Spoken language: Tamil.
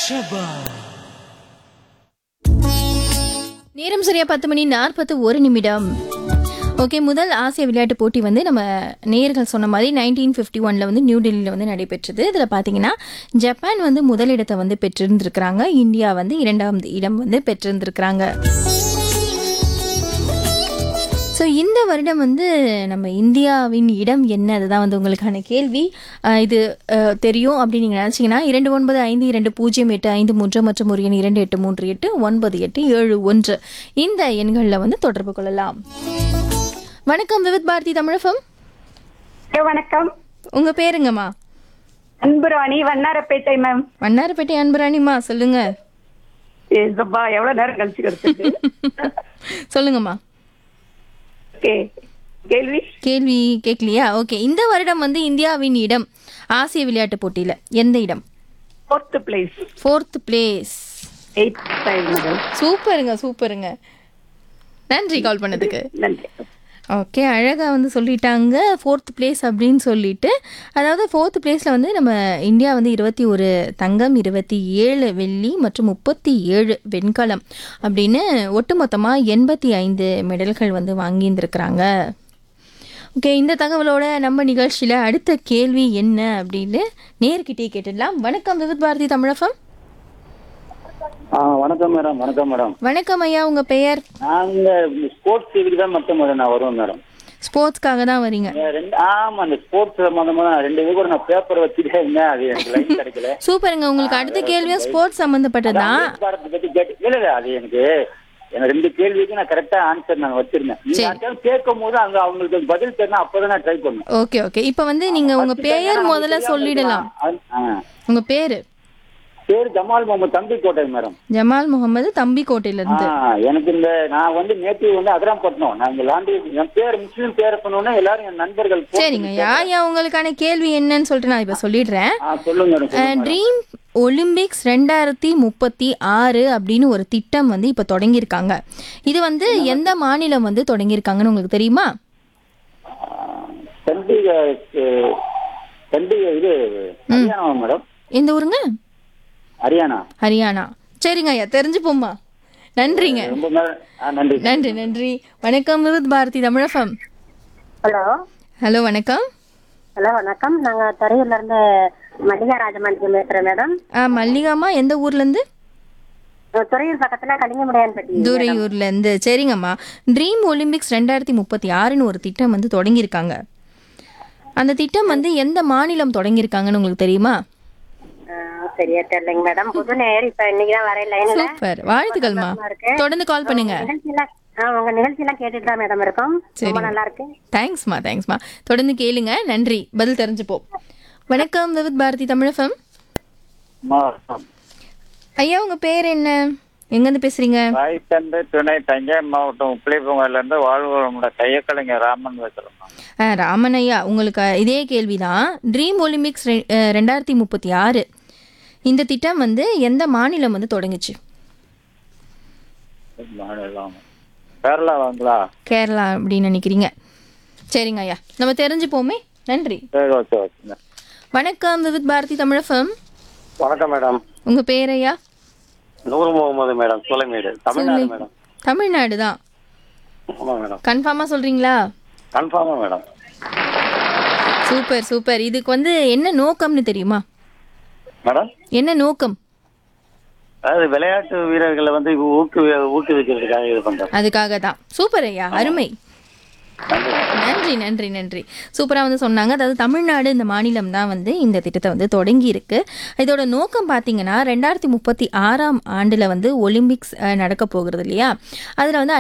ஷபா நேரம் சரியா பத்து மணி நாற்பத்து ஒரு நிமிடம் ஓகே முதல் ஆசிய விளையாட்டு போட்டி வந்து நம்ம நேயர்கள் சொன்ன மாதிரி நைன்டீன் ஃபிஃப்டி ஒனில் வந்து நியூ டெல்லியில் வந்து நடைபெற்றது இதில் பார்த்தீங்கன்னா ஜப்பான் வந்து முதலிடத்தை வந்து பெற்றிருந்திருக்கிறாங்க இந்தியா வந்து இரண்டாம் இடம் வந்து பெற்றிருந்திருக்கிறாங்க ஸோ இந்த வருடம் வந்து நம்ம இந்தியாவின் இடம் என்ன அதுதான் வந்து உங்களுக்கான கேள்வி அஹ் இது அஹ், தெரியும் அப்படின்னு நீங்கள் நினச்சிங்கன்னா இரண்டு ஒன்பது ஐந்து இரண்டு பூஜ்ஜியம் எட்டு ஐந்து மூன்று மற்றும் ஒரு எண் இரண்டு எட்டு மூன்று எட்டு ஒன்பது எட்டு ஏழு ஒன்று இந்த எண்களில் வந்து தொடர்பு கொள்ளலாம் வணக்கம் விவித் பாரதி தமிழகம் ஹலோ, வணக்கம் உங்கள் பேருங்கம்மா அன்புராணி வண்ணாரப்பேட்டை மேம் வண்ணாரப்பேட்டை அன்பராணிம்மா சொல்லுங்க ஏ சப்பா எவ்வளவு நேரம் கழிச்சு கிடைச்சது சொல்லுங்கம்மா ஓகே கேள்வி கேள்வி கேட்கலையா ஓகே இந்த வருடம் வந்து இந்தியாவின் இடம் ஆசிய விளையாட்டு போட்டியில் எந்த இடம் fourth place fourth place eight time madam சூப்பருங்க சூப்பருங்க நன்றி கால் பண்ணதுக்கு நன்றி ஓகே அழகாக வந்து சொல்லிட்டாங்க ஃபோர்த் பிளேஸ் அப்படின்னு சொல்லிட்டு அதாவது ஃபோர்த் பிளேஸில் வந்து நம்ம இந்தியா வந்து இருபத்தி ஒரு தங்கம் இருபத்தி ஏழு வெள்ளி மற்றும் முப்பத்தி ஏழு வெண்கலம் அப்படின்னு ஒட்டுமொத்தமாக எண்பத்தி ஐந்து மெடல்கள் வந்து வாங்கியிருந்துருக்குறாங்க ஓகே இந்த தகவலோட நம்ம நிகழ்ச்சியில் அடுத்த கேள்வி என்ன அப்படின்னு நேர்கிட்டே கேட்டுடலாம் வணக்கம் விவித் பாரதி தமிழகம் ஆ வணக்கம் மேடம் வணக்கம் மேடம் வணக்கம் ஐயா உங்கள் பெயர் நாங்க ஸ்போர்ட்ஸ் இதுக்கு தான் மட்டும் மேடம் நான் வருவேன் மேடம் ஸ்போர்ட்ஸ்க்காக தான் வரீங்க நான் ரெண்டு ஆமா அந்த ஸ்போர்ட்ஸ் சம்பந்தமா நான் ரெண்டு இது கூட நான் பேப்பர் வச்சுட்டே இருந்தேன் அது எனக்கு லைன் கிடைக்கல சூப்பருங்க உங்களுக்கு அடுத்த கேள்வியும் ஸ்போர்ட்ஸ் சம்மந்தப்பட்டது தான் அமிர்த் பாரத் பத்தி கேட்டு இல்ல இல்ல அது எனக்கு எனக்கு ரெண்டு கேள்விக்கு நான் கரெக்டா ஆன்சர் நான் வச்சிருந்தேன் நீங்க சரி. யார்கிட்டயாவது கேட்கும் போது அங்க அவங்களுக்கு பதில் தெரியணும் அப்பதான் நான் ட்ரை பண்ணுவேன் ஓகே ஓகே இப்போ வந்து நீங்க உங்க பெயர் முதல்ல சொல்லிடலாம் உங்க பேரு பேர் ஜமால் முகமது தம்பி கோட்டை மேடம் ஜமால் முகமது தம்பி கோட்டையில இருந்து ஆ, எனக்கு இந்த நான் வந்து நேற்று வந்து அதிராம்பட்டினம் நான் இங்க லாண்டி என் பேர் முஸ்லீம் பேர் பண்ணோன்னே எல்லாரும் என் நண்பர்கள் phone சரிங்க பண்ணி யா யா உங்களுக்கான கேள்வி என்னன்னு சொல்லிட்டு நான் இப்போ சொல்லிடுறேன் ஆ சொல்லுங்க மேடம் சொல்லுங்க மேடம். ட்ரீம் ஒலிம்பிக்ஸ் ரெண்டாயிரத்தி முப்பத்தி ஆறு அப்படின்னு ஒரு திட்டம் வந்து இப்போ தொடங்கியிருக்காங்க இது வந்து எந்த மாநிலம் வந்து தொடங்கியிருக்காங்கன்னு உங்களுக்கு தெரியுமா சண்டிகர் அஹ், சண்டிகர் இது ஹரியானா மேடம் எந்த ஊருங்க ஹரியானா ஹரியானா சரிங்க ஐயா தெரிஞ்சுப்போம்மா நன்றிங்க ரொம்ப நேரம் ஆ, நன்றி நன்றி நன்றி வணக்கம் விருத் பாரதி தமிழகம் ஹலோ ஹலோ வணக்கம் ஹலோ வணக்கம் நாங்க துறையூர்ல இருந்து மல்லிகா ராஜமாணிக்கம் பேசுறேன் மேடம் ஆ மல்லிகாமா எந்த ஊர்லேருந்து அஹ் துறையூர் பக்கத்துல கலிங்கமுடையான்பட்டி துரையூர்ல இருந்து சரிங்கம்மா ட்ரீம் ஒலிம்பிக்ஸ் ரெண்டாயிரத்தி முப்பத்தி ஆறுன்னு ஒரு திட்டம் வந்து தொடங்கியிருக்காங்க அந்த திட்டம் வந்து எந்த மாநிலம் தொடங்கியிருக்காங்கன்னு உங்களுக்கு தெரியுமா அஹ் சரியா தெரியலைங்க மேடம் புது நேர் இப்ப இன்னைக்கு தான் வரேன் லைன்ல சூப்பர் வாழ்த்துக்கள்மா தொடர்ந்து கால் பண்ணுங்க நிகழ்ச்சி எல்லாம் ஆஹ் உங்க நிகழ்ச்சி எல்லாம் கேட்டுட்டு தான் மேடம் இருக்கோம் ரொம்ப சரிங்க. நல்லா இருக்கு தேங்க்ஸ்மா தேங்க்ஸ்மா தொடர்ந்து கேளுங்க நன்றி பதில் தெரிஞ்சுப்போம் வணக்கம் விவித் பாரதி தமிழகம் அம்மா, ஐயா உங்க பேர் என்ன எங்கேருந்து பேசுறீங்க வாய்த்தண்டு துணை தஞ்சை மாவட்டம் உப்பிலிப்பூங்கையில இருந்து வாழ்வுகளோட கையக்கலைஞர் ராமன் பேசுறோம் ஆ, ராமன் ஐயா உங்களுக்கு இதே கேள்விதான் ட்ரீம் ஒலிம்பிக்ஸ் ரெ- அஹ், ரெண்டாயிரத்தி முப்பத்தி ஆறு இந்த திட்டம் வந்து எந்த மாநிலம் வந்து தொடங்குச்சு மாநிலம் கேரளா வாங்களா கேரளா அப்படின்னு நினைக்கிறீங்க சரிங்க ஐயா நம்ம தெரிஞ்சுப்போமே நன்றி சரி ஓகே ஓகேங்க வணக்கம் விவித் பாரதி தமிழகம் வணக்கம் மேடம் உங்க பேர் ஐயா நூறு முகமது மேடம் சோலைமேடு தமிழ்நாடு சொல்லு. மேடம் தமிழ்நாடு தான் ஆமா மேடம் கன்ஃபார்மா சொல்றீங்களா கன்ஃபார்மா மேடம் சூப்பர் சூப்பர் இதுக்கு வந்து என்ன நோக்கம்னு தெரியுமா மேடம் என்ன நோக்கம் அதாவது விளையாட்டு வீரர்களை வந்து ஊக்கு ஊக்குவிக்கிறதுக்காக இது பண்றேன் அதுக்காக தான் சூப்பர் ஐயா அருமை நன்றி நன்றி நன்றி சூப்பராக வந்து சொன்னாங்க அதாவது தமிழ்நாடு இந்த மாநிலம் தான் வந்து இந்த திட்டத்தை வந்து தொடங்கி இருக்கு இதோட நோக்கம் பார்த்தீங்கன்னா ரெண்டாயிரத்தி முப்பத்தி ஆறாம் ஆண்டில் வந்து ஒலிம்பிக்ஸ் அஹ், நடக்க போகிறது இல்லையா அதில் வந்து